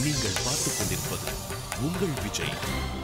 நீங்கள் பார்த்துக் கொண்டிருப்பது உங்கள் விஜய்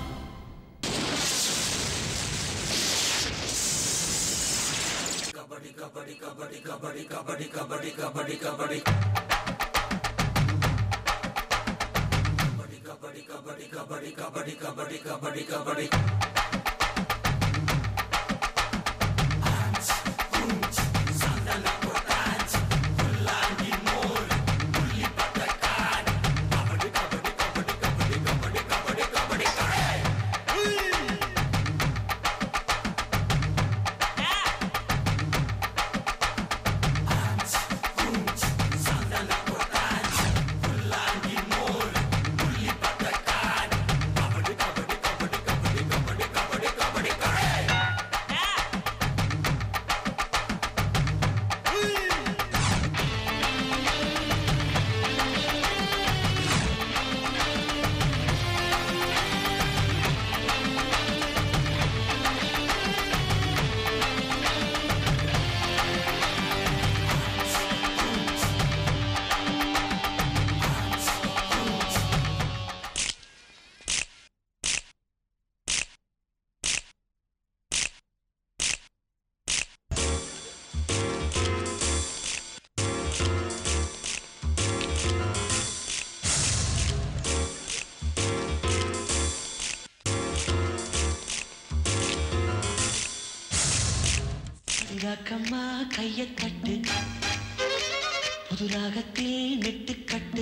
ராக்கம்மா கைய தட்டு புது ராகத்தில் நெட்டு கட்டு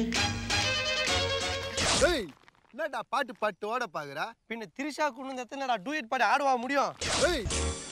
ஏய் என்னடா பாட்டு பாட்டு ஓட பாக்குற பின்ன திரிஷா கொண்டு வந்து எத்தனைடா டூயட் பாடி ஆடுவா முடியும் ஏய்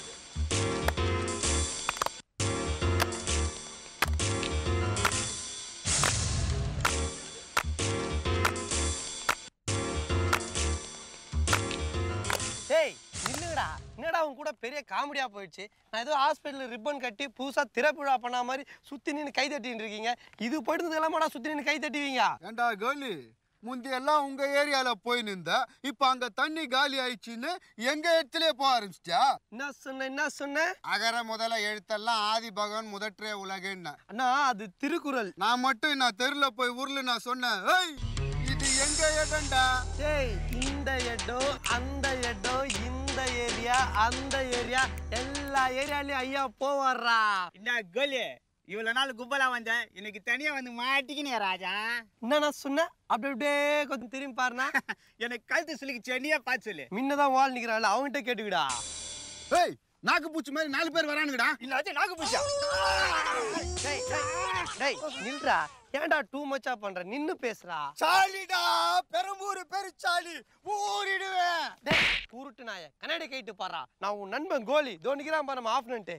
டேய் நில்லுங்கடா என்னடா உன் கூட பெரிய காமெடியா போயிடுச்சு நான் ஏதோ ஹாஸ்பிட்டல் ரிப்பன் கட்டி புதுசா திறப்புழா பண்ண மாதிரி சுத்தி நின்று கை தட்டின்னு இருக்கீங்க இது போயிட்டு எல்லாமாடா சுத்தி நின்று கை தட்டுவீங்க ஏண்டா கோலி முந்தி எல்லாம் உங்க ஏரியால போய் நின்ற இப்ப அங்க தண்ணி காலி ஆயிடுச்சுன்னு எங்க இடத்துல போக ஆரம்பிச்சிட்டா என்ன சொன்ன என்ன சொன்ன அகர முதல எழுத்தெல்லாம் ஆதி பகவான் முதற்றே உலகன்னு அண்ணா அது திருக்குறள் நான் மட்டும் நான் தெருல போய் ஊர்ல நான் சொன்னேன் ஏய் இது எங்க இடம்டா டேய் இந்த இடம் அந்த இடம் இந்த ஏரியா அந்த ஏரியா எல்லா ஏரியாலயும் ஐயா போவாரா என்ன கோலி இவ்வளவு நாள் கும்பலா வந்த இன்னைக்கு தனியா வந்து மாட்டிக்கினே ராஜா என்னண்ணா சொன்ன அப்படி அப்படியே கொஞ்சம் திரும்பி பாருண்ணா எனக்கு கழுத்து சொல்லிக்கு சென்னியா பார்த்து சொல்லு முன்னதான் வால் நிக்கிறாள் அவன்கிட்ட கேட்டுக்கிடா ஏய் நாக்கு பூச்சி மாதிரி நாலு பேர் வரானுங்கடா இல்லாச்சும் நாக்கு பூச்சா டேய் டேய், டேய் நில்றா ஏன்டா டூ மச்சா பண்ற நின்னு பேசுறா சாலிடா பெரம்பூர் பெருச்சாலி ஊறிடுவேன் டேய் உருட்டு நாய கண்ணாடி கைட்டு பாறா நான் உன் நண்பன் கோலி தோ நிக்கிறான் பாரு நம்ம ஆஃப்னன்ட்டு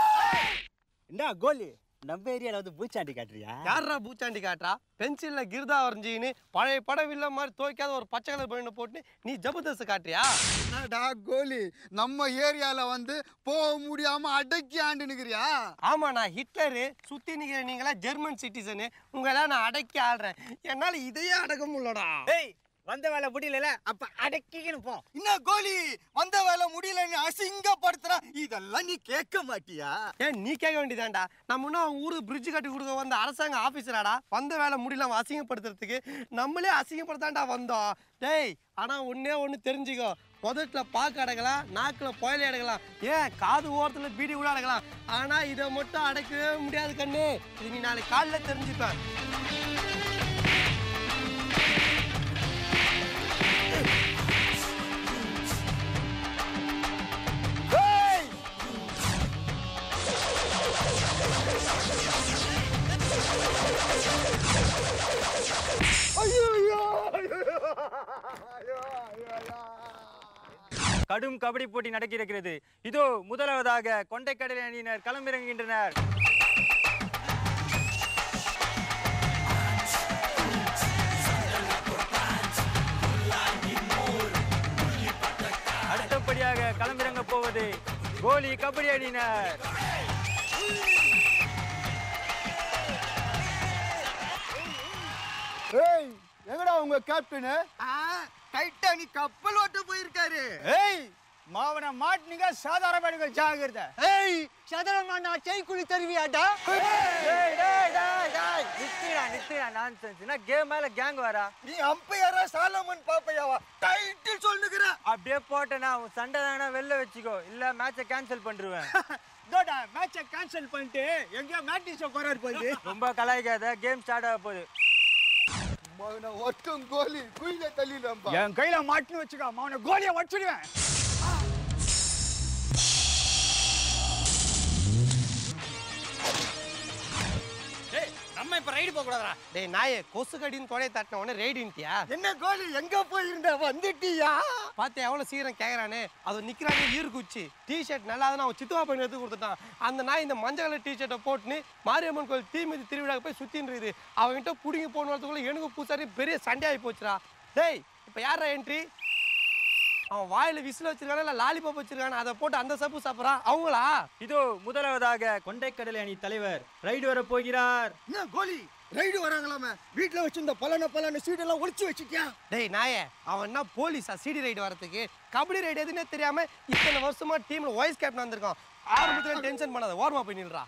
என்ன கோலி நம்ம ஏரியால வந்து பூச்சாண்டி காட்டுறியா யாரா பூச்சாண்டி காட்டுறா பென்சில்ல கிருதா வரைஞ்சின்னு பழைய படம் வில்ல மாதிரி துவைக்காத ஒரு பச்சை கலர் பண்ண போட்டு நீ ஜபர்தஸ்த் காட்டுறியா என்னடா கோலி நம்ம ஏரியால வந்து போக முடியாம அடக்கி ஆண்டு நிக்கிறியா ஆமா நான் ஹிட்லரு சுத்தி நிக்கிற நீங்களா ஜெர்மன் சிட்டிசனு உங்களெல்லாம் நான் அடக்கி ஆடுறேன் என்னால இதையே அடக்க முடியலடா ஏய் வந்த வேலை முடியல அப்ப அடக்கிக்கணும் போ என்ன கோலி வந்த வேலை முடியலன்னு அசிங்கப்படுத்துறா இதெல்லாம் நீ கேட்க மாட்டியா ஏன் நீ கேட்க வேண்டியதான்டா நம்ம இன்னும் அவங்க ஊருக்கு பிரிட்ஜ் கட்டி கொடுக்க வந்த அரசாங்க ஆஃபீஸராடா வந்த வேலை முடியல அவன் அசிங்கப்படுத்துறதுக்கு நம்மளே அசிங்கப்படுத்தாண்டா வந்தோம் டேய் ஆனா ஒண்ணே ஒண்ணு தெரிஞ்சுக்கோ முதல்ல பாக்கு அடக்கலாம் நாக்குல புயல அடக்கலாம் ஏன் காது ஓரத்துல பீடி கூட அடக்கலாம் ஆனா இதை மட்டும் அடக்கவே முடியாது கண்ணு இது நீ நாளைக்கு காலைல தெரிஞ்சுப்பேன் கடும் கபடி போட்டி நடக்கிறது இதோ முதலாவதாக கொண்டைக்கடல் அணியினர் களமிறங்குகின்றனர் அடுத்தபடியாக களமிறங்க போவது கோலி கபடி அணியினர் ஏய் எங்கடா உங்க கேப்டனு டைட்டானிக் கப்பல் ஓட்ட போயிருக்காரு ஏய் மாவன மாட்டினீங்க சாதாரண பண்ணுங்க ஜாகிரதை ஏய் சதுரங்க நான் செய்குழி தருவியாடா நித்துடா நித்துடா நான்சென்ஸ் என்ன கேம் மேல கேங் வரா நீ அம்பையாரா சாலமன் பாப்பையாவா டைட்டில் சொல்லுகிற அப்படியே போட்டேனா உன் சண்டை தானே வெளில வச்சுக்கோ இல்ல மேட்சை கேன்சல் பண்ணிருவேன் இதோட மேட்சை கேன்சல் பண்ணிட்டு எங்கேயோ மேட்டிஸை போறாரு போகுது ரொம்ப கலாய்க்காத கேம் ஸ்டார்ட் ஆக போகுது மகனை ஒட்டும் கோலி குயில தள்ளிடும்பா என் கையில மாட்டின்னு வச்சுக்கோ அவனை கோலியை வச்சிடுவேன் நம்ம இப்ப ரைடு போக கூடாதா டேய் நாயே கொசு கடின்னு தொடைய தட்டின உடனே ரைடுன்ட்டியா என்ன கோலி எங்க போயிருந்த வந்துட்டியா பார்த்து எவ்வளோ சீக்கிரம் கேட்குறானே அது நிற்கிறானே ஈர் குச்சி டிஷர்ட் நல்லா தான் அவன் சித்துவா பையன் எடுத்து கொடுத்துட்டான் அந்த நாய் இந்த மஞ்சள் கலர் டிஷர்ட்டை போட்டுன்னு மாரியம்மன் கோயில் தீமிதி திருவிழாக்கு போய் சுற்றின்றது அவன்கிட்ட பிடிங்கி போன வரதுக்குள்ள எனக்கு பூசாரி பெரிய சண்டை ஆகி போச்சுடா டேய் இப்போ யாரா என்ட்ரி அவன் வாயில விசில் வச்சிருக்கானா இல்லை லாலிபாப் வச்சிருக்கானா அதை போட்டு அந்த சப்பு சாப்பிட்றான் அவங்களா இதோ முதலாவதாக கொண்டைக்கடலை அணி தலைவர் ரைடு வர போகிறார் என்ன கோலி ரைடு வராங்களாமே வீட்டுல வச்சிருந்த பலன பலன சீட் எல்லாம் ஒளிச்சு வச்சிட்டியா டேய் நாயே அவன் என்ன போலீஸா சிடி ரைடு வரதுக்கு கபடி ரைடு எதுன்னே தெரியாம இத்தனை வருஷமா டீம்ல வாய்ஸ் கேப்டன் வந்திருக்கான் ஆரம்பத்துல டென்ஷன் பண்ணாத ஓரமா போய் நில்றா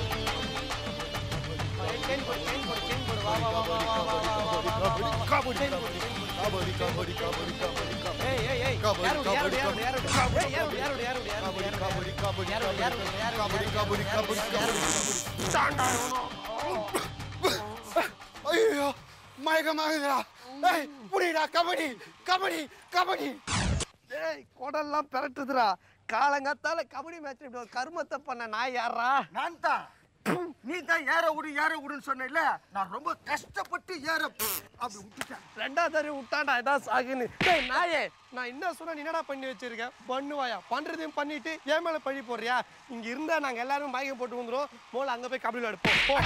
chain போடு, chain போடு, chain போடு. வா, வா, வா, வா, வா, வா, வா, வா, வா, வா, வா, வா. கபடி chain போடு, chain போடு. கபடி கபடி கபடி கபடி கபடி ஏய், ஏய், ஏய், கபடி, யாரோடு, யாரோடு, கபடி, யாரோடு, கபடி. யாரோடு? ஏய், யாரோடு, யாரோடு, யாரோடு, யாரோடு, கபடி யாரோடு, கபடி கபடி யாரோடு, யாரோடு, யாரோடு, கபடி யாரோடு, கபடி யாரோடு, கபடி யாரோடு, கபடி ஐயோ மயக்கமாகுதுடா ஏய் புடிடா கபடி கபடி கபடி ஏய் குடல்லாம் பெரட்டுதுடா காலங்காத்தால கபடி மேட்ச் இப்படி ஒரு கருமத்தை பண்ண நாய் யாரா நான் தான் நீ தான் ஏற விடு ஏற விடுன்னு சொன்னேல்ல நான் ரொம்ப கஷ்டப்பட்டு ஏற அப்படி விட்டுட்டேன் ரெண்டாவது தடவை விட்டாண்டா இதான் சாகுன்னு டேய் நாயே நான் என்ன சொன்னா நீ என்னடா பண்ணி வச்சிருக்கேன் பண்ணுவாயா பண்றதையும் பண்ணிட்டு ஏன் மேல பழி போடுறியா இங்க இருந்தா நாங்க எல்லாரும் மயக்கம் போட்டு வந்துரும் மோல அங்க போய் கபடி விளையாடுப்போம் போ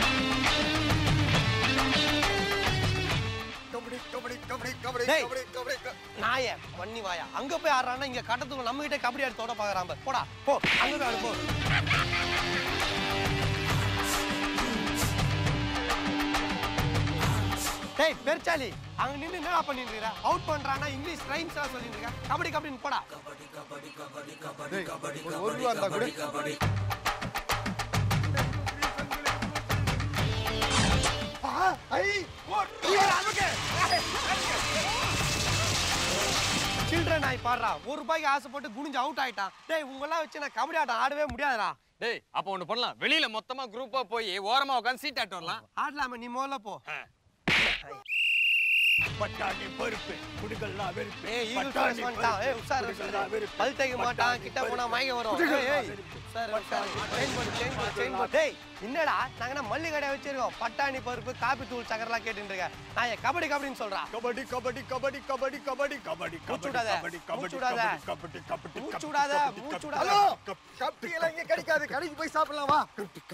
கபடி கபடி கபடி கபடி டேய். கபடி கபடி க- நாயே பண்ணி வாயா அங்க போய் ஆடுறான்னா இங்க கட்டத்துக்கு நம்ம கிட்ட கபடி ஆடி தொட பாக்குறான் பாரு. போடா போ அங்க போய் ஆடு போ டேய் பெருச்சாலி அங்க நின்னு என்னடா பண்ணிட்டு இருக்க அவுட் பண்றானா இங்கிலீஷ் ரைம்ஸ் எல்லாம் சொல்லிட்டு இருக்க கபடி கபடின்னு போடா டேய், ஒரு ஒரு ரூபா இருந்தா கூட சில்ட்ரன் ஆகி பாடுறா ஒரு ரூபாய்க்கு ஆசைப்பட்டு குனிஞ்சு அவுட் ஆயிட்டான் டேய் உங்கெல்லாம் வச்சு நான் கபடி ஆட்டம் ஆடவே முடியாதுடா டேய் அப்போ ஒண்ணு பண்ணலாம் வெளியில மொத்தமா குரூப்பா போய் ஓரமா உட்காந்து சீட் ஆட்டு வரலாம் ஆடலாமே நீ முதல்ல போ பட்டாணி பருப்பு குடுகல்லாம் வெறுப்பு ஏய் ஈகிள் பட்டாணி ஃபோர்ஸ் வந்துட்டான் ஏய் உஷார் குடுகல்லாம் உஷார் வெறுப்பு. பல் தேய்க்க மாட்டான் கிட்ட போனா மயக்கம் வரும் ஏய் ஏய் உஷார் உஷார் செயின் போடு செயின் போடு செயின் போடு டேய் என்னடா நாங்க என்ன மல்லி கடை வச்சிருக்கோம் பட்டாணி பருப்பு காபி தூள் சக்கரெல்லாம் கேட்டுட்டு இருக்க நான் ஏன் கபடி கபடின்னு சொல்றா கபடி கபடி கபடி கபடி கபடி கபடி மூச்சு கபடி விடாத, கபடி கபடி மூச்சு விடாத. கபடி கபடி மூச்சு கபடி விடாத, கபடி மூச்சு கபடி விடாத. ஹலோ கபடி கபடி எல்லாம் இங்க கிடைக்காது கடைக்கு போய் சாப்பிடலாம் வா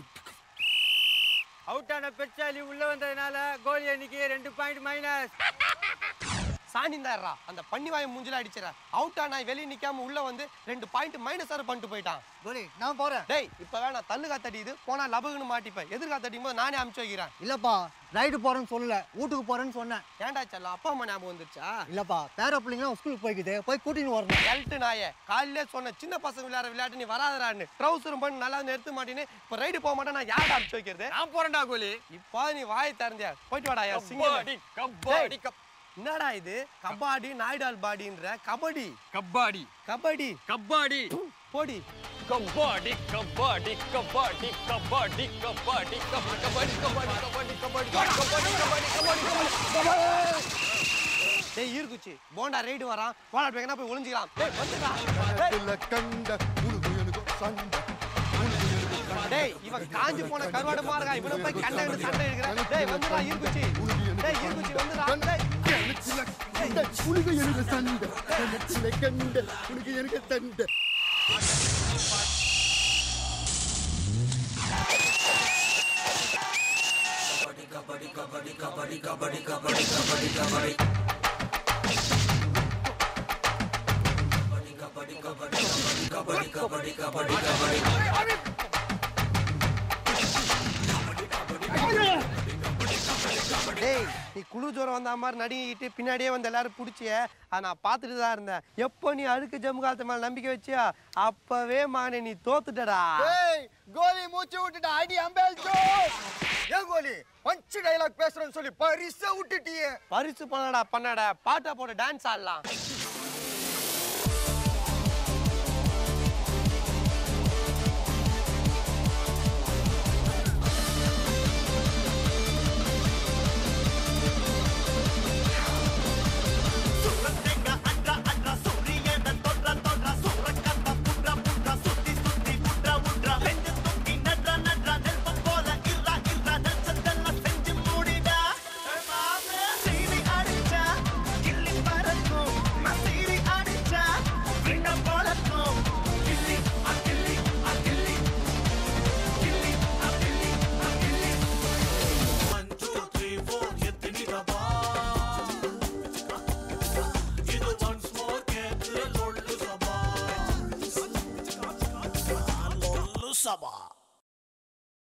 அவுட் ஆன பெச்சாலி உள்ள வந்ததுனால கோலி அன்னைக்கு ரெண்டு பாயிண்ட் மைனஸ் சாணிந்தாடுறா அந்த பண்ணி வாயை மூஞ்சில அடிச்சிடற அவுட் ஆனா வெளியே நிக்காம உள்ள வந்து ரெண்டு பாயிண்ட் மைனஸ் ஆறு பண்ணிட்டு போயிட்டான் கோலி நான் போறேன் டேய் இப்ப வேணாம் தள்ளு காத்தடிக்குது போனா லபகுன்னு மாட்டிப்பேன் எதிர் காத்தடிக்கும் போது நானே அமுச்சு வைக்கிறேன் இல்லப்பா ரைடு போறேன்னு சொல்லல வீட்டுக்கு போறேன்னு சொன்னேன் ஏன்டா செல்லம் அப்பா அம்மா ஞாபகம் வந்துருச்சா இல்லப்பா பேர பிள்ளைங்க ஸ்கூலுக்கு போய்க்குது போய் கூட்டின்னு வரணும் எல்ட்டு நாயே காலையிலே சொன்ன சின்ன பசங்க விளையாடுற விளையாட்டு நீ வராதரான்னு ட்ரௌசரும் பண்ணி நல்லா நிறுத்த மாட்டேன்னு இப்போ ரைடு போக மாட்டேன் நான் யார்டா அமுச்சு வைக்கிறது நான் போறேன்டா கோலி இப்போ நீ வாய் திறந்தியா போயிட்டு வாடா யா சிங்கம் கபாடி கபாடி கப்- என்னடா இது கபாடி நாய்டால் பாடின்ற கபடி கபாடி கபடி கபாடி போடி கபாடி கபாடி கபாடி கபாடி கபாடி கபாடி கபாடி கபாடி கபாடி கபாடி கபாடி கபாடி கபாடி டேய் ஈர்க்குச்சி போண்டா ரைடு வரான் போடா எங்கன்னா போய் ஒளிஞ்சிக்கலாம் டேய் வந்துடா டேய், இல்ல கண்ட உனக்கு எனக்கு சண்டை உனக்கு எனக்கு சண்டை. டேய் இவன் காஞ்சு போன கருவாடு மாறுகா இவனை போய் கண்ட சண்டை எடுக்கிறான் டேய் வந்துடா ஈர்க்குச்சி டேய் ஈர்க்குச்சி வந்துடா டேய் எனக்குல கண்ட உனக்கு எனக்கு சண்டை எனக்குல கண்ட உனக்கு எனக்கு சண்டை டேய் நீ குழு ஜோரம் வந்த மாதிரி நடிக்கிட்டு பின்னாடியே வந்து எல்லாரும் பிடிச்சிய அதை நான் பார்த்துட்டு தான் இருந்தேன் எப்போ நீ அழுக்கு ஜம்மு காலத்து மேல நம்பிக்கை வச்சியா அப்பவே மானே நீ தோத்துட்டடா ஏய் கோலி மூச்சு விட்டுட்டு அடி அம்பேல் ஜோஸ் ஏன் கோலி பஞ்சு டைலாக் பேசுறேன்னு சொல்லி பரிச விட்டுட்டியே பரிசு பண்ணடா பண்ணடா பாட்டா போட டான்ஸ் ஆடலாம்